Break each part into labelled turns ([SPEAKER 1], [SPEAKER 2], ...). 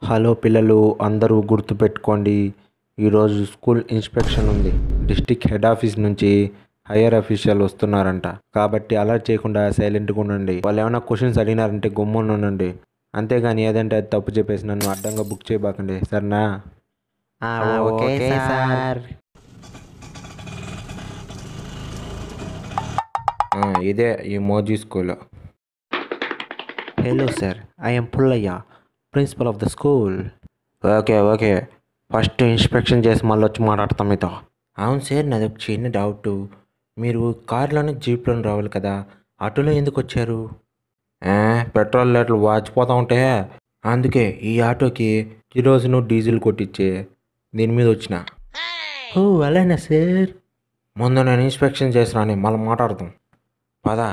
[SPEAKER 1] hello పిల్లలు అందరూ గుర్తుపెట్టుకోండి ఈరోజు స్కూల్ ఇన్స్పెక్షన్ ఉంది డిస్టిక్ హెడ్ ఆఫీస్ నుంచి హయ్యర్ అఫీషియల్ వస్తున్నారంట కాబట్టి అలర్ట్ చేయకుండా సైలెంట్గా ఉండండి వాళ్ళు ఏమైనా క్వశ్చన్స్ అడిగినారంటే గుమ్మని ఉండండి అంతేగాని ఏదంటే అది తప్పు చెప్పేసి నన్ను అడ్డంగా బుక్ చేయబాకండి సరేనా
[SPEAKER 2] ఓకే సార్
[SPEAKER 1] ఆ, ఇదే ఈ మోజీ school hello sir I'm Pullaiah principal of the school okay okay first inspection చేసి మళ్ళీ వచ్చి మాట్లాడతాం మీతో అవును సార్ నాది ఒక చిన్న డౌట్ మీరు కార్లోనే జీప్లోనే రావాలి కదా ఆటోలో ఎందుకు వచ్చారు ఏ, పెట్రోల్ రేట్లు వాచిపోతూ ఉంటే అందుకే ఈ ఆటోకి కిరోసిన్ డీజిల్ కొట్టించే దీని మీద వచ్చిన ఓ అలానా సార్ ముందు నేను ఇన్స్పెక్షన్ చేసినాని మళ్ళీ మాట్లాడదాం పదా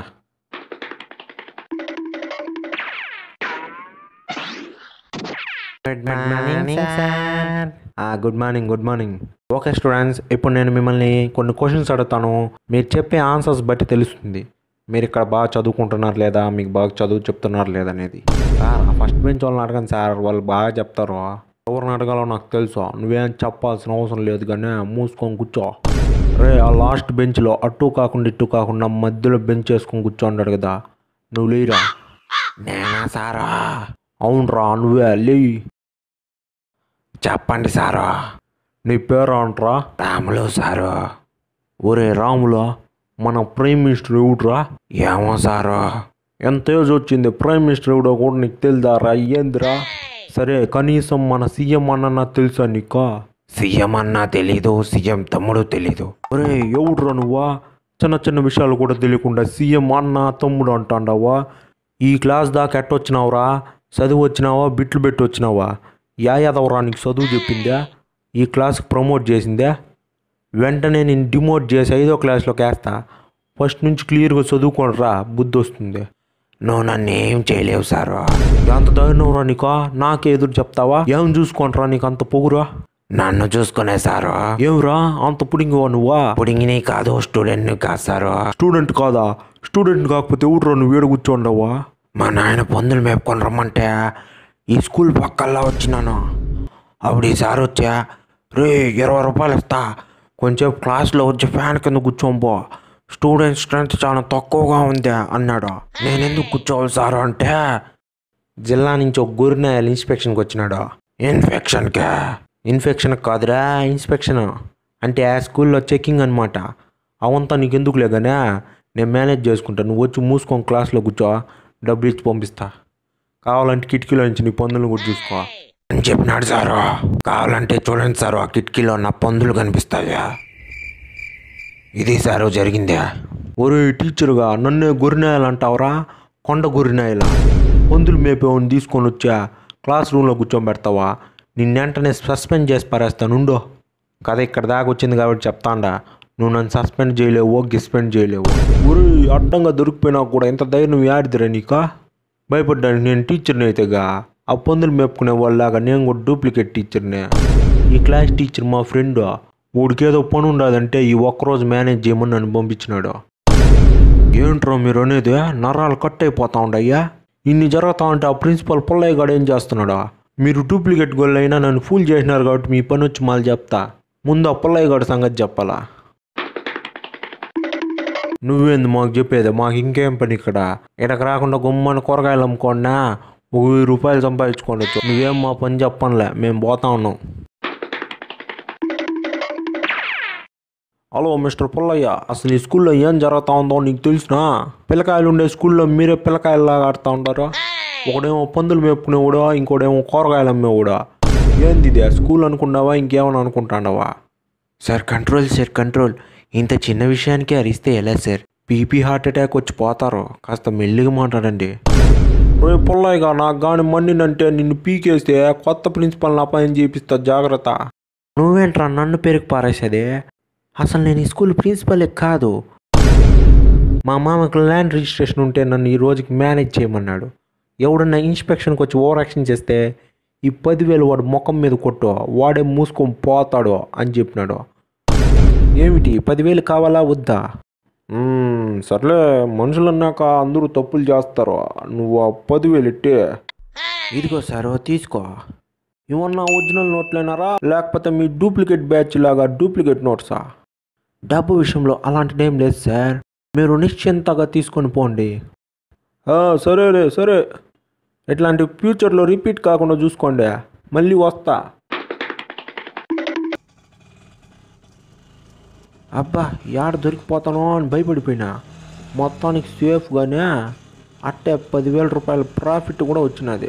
[SPEAKER 2] good morning sir
[SPEAKER 1] good morning good morning okay students ఇప్పుడు నేను మిమ్మల్ని కొన్ని క్వశ్చన్స్ అడుగుతాను మీరు చెప్పే ఆన్సర్స్ బట్టి తెలుస్తుంది మీరు ఇక్కడ బాగా చదువుకుంటున్నారు లేదా మీకు బాగా చదువు చెప్తున్నారు లేదా అనేది సార్ ఫస్ట్ బెంచ్ వాళ్ళని అడగండి సార్ వాళ్ళు బాగా చెప్తారు ఎవరిని అడగాలో నాకు తెలుసు నువ్వేం చెప్పాల్సిన అవసరం లేదు కానీ మూసుకొని కూర్చో రే ఆ లాస్ట్ బెంచ్లో అటు కాకుండా ఇటు కాకుండా మధ్యలో బెంచ్ వేసుకొని కూర్చోంటాడు కదా నువ్వు లేరా నేనా సారా అవునరా నువ్వే లే చెప్పండి సారు నీ పేరు అంటరా రాములు సారు ఒరే రాములు మన ప్రైమ్ మినిస్టర్ ఎవడురా ఏమో సారు ఎంత ఏజ్ వచ్చింది ప్రైమ్ మినిస్టర్ ఎవడో కూడా నీకు తెలుదారా ఏందిరా సరే కనీసం మన సీఎం అన్న నాకు తెలుసా నీకు సీఎం అన్న తెలీదు సీఎం తమ్ముడు తెలీదు ఒరే ఎవడురా నువ్వా చిన్న చిన్న విషయాలు కూడా తెలియకుండా సీఎం అన్న తమ్ముడు అంటాండావా ఈ క్లాస్ దాకా ఎట్టొచ్చినావురా చదువు వచ్చినావా బిట్లు పెట్టి వచ్చినావా యా యాదవరా నీకు చదువు చెప్పిందా ఈ క్లాస్కి ప్రమోట్ చేసిందా వెంటనే నేను డిమోట్ చేసి ఐదో క్లాస్లోకి వేస్తా ఫస్ట్ నుంచి క్లియర్గా చదువుకోనరా బుద్ధి వస్తుంది నువ్వు నన్ను ఏం చేయలేవు సారు ఎంత ధైర్యంరా నీకు నాకే ఎదురు చెప్తావా ఏం చూసుకోండిరా నీకు అంత పొగురా నన్ను చూసుకునే సారు ఏమిరా అంత పుడింగివా నువ్వా పుడింగిని కాదు స్టూడెంట్ని కాదు సారు స్టూడెంట్ కాదా స్టూడెంట్ కాకపోతే ఎవడురా నువ్వు ఏడు కూర్చోండవా మా నాయన పొందులు మేపుకొని రమ్మంటే ఈ స్కూల్ పక్కల్లా వచ్చినాను అప్పుడు ఈసారి వచ్చా రే ఇరవై రూపాయలు ఇస్తా కొంచెం క్లాస్లో వచ్చి ఫ్యాన్ కింద కూర్చోంపో స్టూడెంట్ స్ట్రెంత్ చాలా తక్కువగా ఉంది అన్నాడు నేను ఎందుకు కూర్చోవాలి సార్ అంటే జిల్లా నుంచి ఒక గురినాయాలు ఇన్స్పెక్షన్కి వచ్చినాడు ఇన్ఫెక్షన్కే ఇన్ఫెక్షన్ కాదురా ఇన్స్పెక్షన్ అంటే ఆ స్కూల్లో చెకింగ్ అనమాట అవంతా నీకు ఎందుకు లేగానే నేను మేనేజ్ చేసుకుంటా నువ్వు వచ్చి మూసుకొని క్లాస్లో కూర్చో డబ్బులు ఇచ్చి పంపిస్తా కావాలంటే కిటికీలో నుంచి నీ పందులు కూడా చూసుకో అని చెప్పినాడు సారు కావాలంటే చూడండి సారు ఆ కిటికీలో నా పందులు కనిపిస్తాయా ఇది సారు జరిగిందే ఒరే టీచర్గా నన్నే గొరినాయాలంటావురా కొండ గొరినాయలా పందులు మేపేవాడిని తీసుకొని వచ్చా క్లాస్ రూమ్లో కూర్చోబెడతావా నిన్నెంటనే సస్పెండ్ చేసి పారేస్తానుండో కథ ఇక్కడ దాకా వచ్చింది కాబట్టి చెప్తాండా నువ్వు నన్ను సస్పెండ్ చేయలేవు గిస్పెండ్ చేయలేవు ఊరు అడ్డంగా దొరికిపోయినా కూడా ఇంత ధైర్యం యాడిదిరా నీకా భయపడ్డానికి నేను టీచర్ని అయితేగా ఆ పందులు మేపుకునే వాళ్ళలాగా నేను కూడా డూప్లికేట్ టీచర్నే ఈ క్లాస్ టీచర్ మా ఫ్రెండ్ ఊడికేదో పని ఉండదంటే ఈ ఒక్కరోజు మేనేజ్ చేయమని నన్ను పంపించినాడు ఏంట్రో మీరు అనేది నరాలు కట్ అయిపోతా ఉండయ్యా ఇన్ని జరుగుతా ఉంటే ఆ ప్రిన్సిపల్ పుల్లయ్య గాడు ఏం చేస్తున్నాడా మీరు డూప్లికేట్ గోల్ అయినా నన్ను ఫూల్ చేసినారు కాబట్టి మీ పని వచ్చి మళ్ళీ చెప్తా ముందు ఆ పుల్లయ్య గారి సంగతి చెప్పాలా నువ్వేంది మాకు చెప్పేది మాకు ఇంకేం పని ఇక్కడ ఇక్కడికి రాకుండా గుమ్మని కూరగాయలు అమ్ముకోండా ఒక వెయ్యి రూపాయలు సంపాదించుకోండి నువ్వేం మా పని చెప్పనులే మేము పోతా ఉన్నాం హలో మిస్టర్ పుల్లయ్య అసలు ఈ స్కూల్లో ఏం జరుగుతా ఉందో నీకు తెలుసునా పిల్లకాయలు ఉండే స్కూల్లో మీరే పిల్లకాయలాగా ఆడుతూ ఉంటారు ఒకడేమో పందులు మేపుకునేవాడా ఇంకోడేమో కూరగాయలు అమ్మేవాడా ఏంది ఇది స్కూల్ అనుకున్నావా ఇంకేమైనా అనుకుంటాండవా సార్ కంట్రోల్ సార్ కంట్రోల్ ఇంత చిన్న విషయానికి అరిస్తే ఎలా సార్ బీపీ హార్ట్ అటాక్ వచ్చి పోతారు కాస్త మెల్లిగా మాట్లాడండి రే పుల్లయ్యగా నాకు కానీ మండినంటే నిన్ను పీకేస్తే కొత్త ప్రిన్సిపల్ని అపాయం చేపిస్తా జాగ్రత్త నువ్వేంట్రా నన్ను పెరుగు పారేసేదే అసలు నేను ఈ స్కూల్ ప్రిన్సిపలే కాదు మా మామకు ల్యాండ్ రిజిస్ట్రేషన్ ఉంటే నన్ను ఈ రోజుకి మేనేజ్ చేయమన్నాడు ఎవడన్నా ఇన్స్పెక్షన్కి వచ్చి ఓవర్ యాక్షన్ చేస్తే ఈ పదివేలు వాడు ముఖం మీద కొట్టు వాడే మూసుకొని పోతాడు అని చెప్పినాడు ఏమిటి పదివేలు కావాలా వద్దా మ్మ్, సర్లే మనుషులు అన్నాక అందరూ తప్పులు చేస్తారు నువ్వు ఆ పదివేలు ఇట్టే ఇదిగో సారు తీసుకో ఇవన్నా ఒరిజినల్ నోట్లేనారా లేకపోతే మీ డూప్లికేట్ బ్యాచ్ లాగా డూప్లికేట్ నోట్సా డబ్బు విషయంలో అలాంటిది ఏం లేదు సార్ మీరు నిశ్చింతగా తీసుకొని పోండి ఆ, సరేలే సరే ఇట్లాంటి ఫ్యూచర్లో రిపీట్ కాకుండా చూసుకోండి మళ్ళీ వస్తా అబ్బా యాడ దొరికిపోతానో అని భయపడిపోయినా మొత్తానికి సేఫ్గానే అట్టే పదివేల రూపాయల ప్రాఫిట్ కూడా వచ్చినది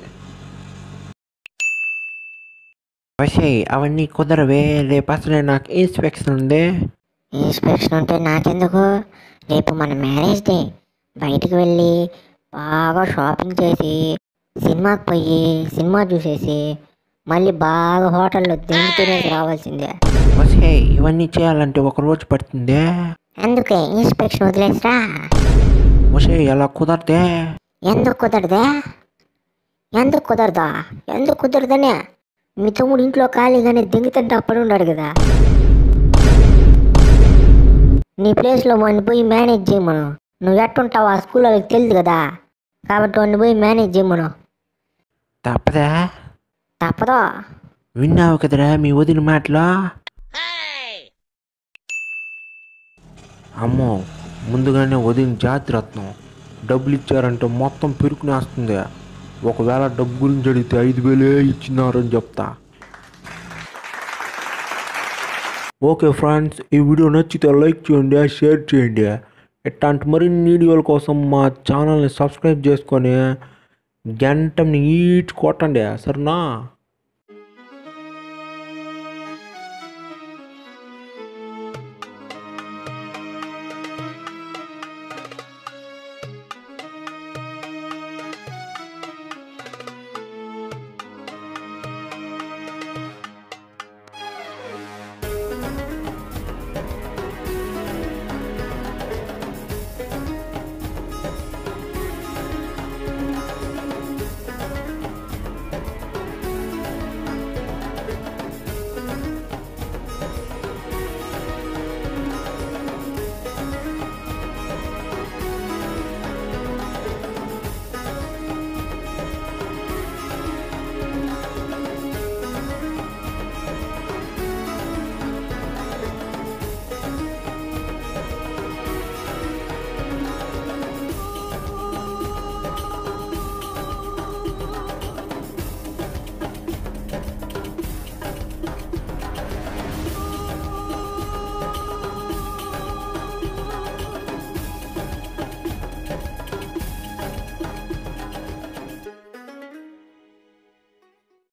[SPEAKER 2] వచ్చే అవన్నీ కుదరవే రేపు అసలే నాకు ఇన్స్పెక్షన్ ఉంది
[SPEAKER 3] ఇన్స్పెక్షన్ ఉంటే నాకెందుకు రేపు మన మ్యారేజ్ డే బయటికి వెళ్ళి బాగా షాపింగ్ చేసి సినిమాకి పోయి సినిమా చూసేసి మళ్ళీ బాగా హోటల్లో తిండి తినేసి రావాల్సిందే
[SPEAKER 2] వచ్చే ఇవన్నీ చేయాలంటే ఒక రోజు పడుతుందే
[SPEAKER 3] అందుకే ఇన్స్పెక్షన్ వదిలేసిరా
[SPEAKER 2] వచ్చే ఎలా కుదరదే
[SPEAKER 3] ఎందుకు కుదరదే ఎందుకు కుదరదా ఎందుకు కుదరదనే మీ తమ్ముడు ఇంట్లో ఖాళీగానే దింగుతుంటే అప్పుడు ఉన్నాడు కదా నీ ప్లేస్లో వాడిని పోయి మేనేజ్ చేయమను నువ్వు ఎట్టుంటావు ఆ స్కూల్ వాళ్ళకి తెలియదు కదా కాబట్టి వాడిని పోయి మేనేజ్ చేయమను
[SPEAKER 2] తప్పదా
[SPEAKER 3] తప్పదు
[SPEAKER 2] విన్నావు కదరా మీ వదిన మాటలో
[SPEAKER 1] అమ్మో ముందుగానే వదిన జాతి రత్నం డబ్బులు ఇచ్చారంటే మొత్తం పెరుకునేస్తుంది ఒకవేళ డబ్బు గురించి అడిగితే ఐదు వేలే ఇచ్చినారని చెప్తా ఓకే ఫ్రెండ్స్ ఈ వీడియో నచ్చితే లైక్ చేయండి షేర్ చేయండి ఇట్లాంటి మరిన్ని వీడియోల కోసం మా ఛానల్ని సబ్స్క్రైబ్ చేసుకొని గంటని ఈడ్చి కొట్టండి సరేనా